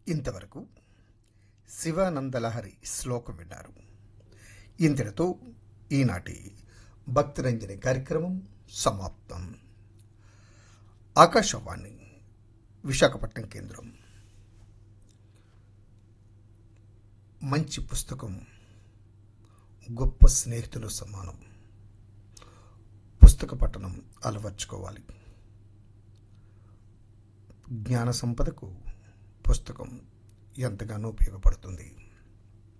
ఇంతవరకు శివానందలహరి శ్లోకం విన్నారు ఇంతటితో ఈనాటి భక్తిరంజని కార్యక్రమం సమాప్తం ఆకాశవాణి విశాఖపట్నం కేంద్రం మంచి పుస్తకం గొప్ప స్నేహితులు సమానం పుస్తక పఠనం అలవర్చుకోవాలి జ్ఞాన సంపదకు పుస్తకం ఎంతగానో ఉపయోగపడుతుంది